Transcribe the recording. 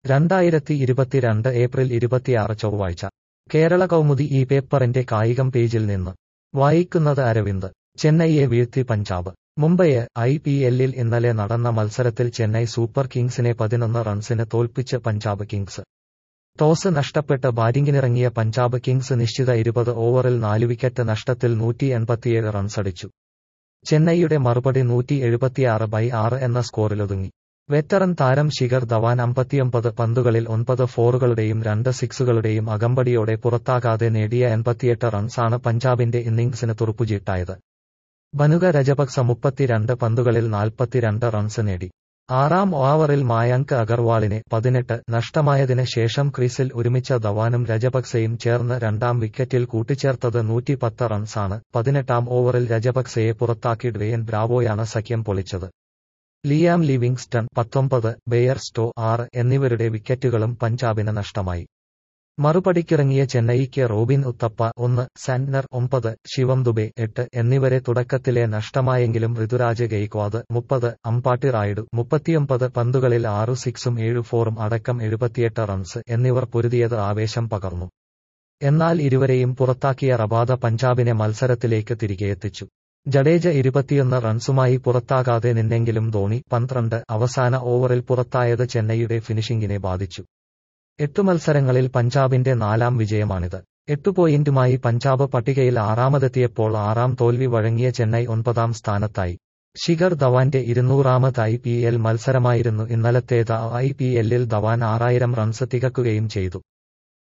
രണ്ടായിരത്തി ഇരുപത്തിരണ്ട് ഏപ്രിൽ ഇരുപത്തിയാറ് ചൊവ്വാഴ്ച കേരള കൗമുദി ഈ പേപ്പറിന്റെ കായികം പേജിൽ നിന്ന് വായിക്കുന്നത് അരവിന്ദ് ചെന്നൈയെ വീഴ്ത്തി പഞ്ചാബ് മുംബൈയെ ഐ പി എല്ലിൽ ഇന്നലെ നടന്ന മത്സരത്തിൽ ചെന്നൈ സൂപ്പർ കിങ്സിനെ പതിനൊന്ന് റൺസിന് തോൽപ്പിച്ച് പഞ്ചാബ് കിങ്സ് ടോസ് നഷ്ടപ്പെട്ട് ബാറ്റിംഗിനിറങ്ങിയ പഞ്ചാബ് കിങ്സ് നിശ്ചിത ഇരുപത് ഓവറിൽ നാല് വിക്കറ്റ് നഷ്ടത്തിൽ നൂറ്റി എൺപത്തിയേഴ് റൺസടിച്ചു ചെന്നൈയുടെ മറുപടി നൂറ്റി എഴുപത്തിയാറ് ബൈ ആറ് എന്ന സ്കോറിലൊതുങ്ങി വെറ്ററൻ താരം ശിഖർ ധവാൻ അമ്പത്തിയൊമ്പത് പന്തുകളിൽ ഒൻപത് ഫോറുകളുടെയും രണ്ട് സിക്സുകളുടെയും അകമ്പടിയോടെ പുറത്താകാതെ നേടിയ എൺപത്തിയെട്ട് റൺസാണ് പഞ്ചാബിന്റെ ഇന്നിംഗ്സിന് തുറുപ്പുചീട്ടായത് ബനുക രജപക്സ മുപ്പത്തിരണ്ട് പന്തുകളിൽ നാൽപ്പത്തിരണ്ട് റൺസ് നേടി ആറാം ഓവറിൽ മായാങ്ക് അഗർവാളിനെ പതിനെട്ട് നഷ്ടമായതിന് ശേഷം ക്രീസിൽ ഒരുമിച്ച ധവാനും രജപക്സെയും ചേർന്ന് രണ്ടാം വിക്കറ്റിൽ കൂട്ടിച്ചേർത്തത് നൂറ്റിപ്പത്ത് റൺസാണ് പതിനെട്ടാം ഓവറിൽ രജപക്സെയെ പുറത്താക്കി ഡ്വേയൻ ബ്രാവോയാണ് സഖ്യം പൊളിച്ചത് ലിയാം ലിവിങ്സ്റ്റൺ പത്തൊമ്പത് ബെയർ സ്റ്റോ ആറ് എന്നിവരുടെ വിക്കറ്റുകളും പഞ്ചാബിന് നഷ്ടമായി മറുപടിക്കിറങ്ങിയ ചെന്നൈക്ക് റോബിൻ ഉത്തപ്പ ഒന്ന് സാന്റ്നർ ഒമ്പത് ശിവം ദുബെ എട്ട് എന്നിവരെ തുടക്കത്തിലെ നഷ്ടമായെങ്കിലും ഋതുരാജ് ഗെയ്ക്വാദ് മുപ്പത് അമ്പാട്ടി റായിഡു മുപ്പത്തിയൊമ്പത് പന്തുകളിൽ ആറു സിക്സും ഏഴു ഫോറും അടക്കം എഴുപത്തിയെട്ട് റൺസ് എന്നിവർ പൊരുതിയത് ആവേശം പകർന്നു എന്നാൽ ഇരുവരെയും പുറത്താക്കിയ റബാദ പഞ്ചാബിനെ മത്സരത്തിലേക്ക് തിരികെ എത്തിച്ചു ജഡേജ ഇരുപത്തിയൊന്ന് റൺസുമായി പുറത്താകാതെ നിന്നെങ്കിലും ധോണി പന്ത്രണ്ട് അവസാന ഓവറിൽ പുറത്തായത് ചെന്നൈയുടെ ഫിനിഷിംഗിനെ ബാധിച്ചു എട്ടു മത്സരങ്ങളിൽ പഞ്ചാബിന്റെ നാലാം വിജയമാണിത് എട്ടു പോയിന്റുമായി പഞ്ചാബ് പട്ടികയിൽ ആറാമതെത്തിയപ്പോൾ ആറാം തോൽവി വഴങ്ങിയ ചെന്നൈ ഒൻപതാം സ്ഥാനത്തായി ശിഖർ ധവാന്റെ ഇരുന്നൂറാമത് ഐ പി എൽ മത്സരമായിരുന്നു ഇന്നലത്തേത് ഐ പി എല്ലിൽ ധവാൻ ആറായിരം റൺസ് തികക്കുകയും ചെയ്തു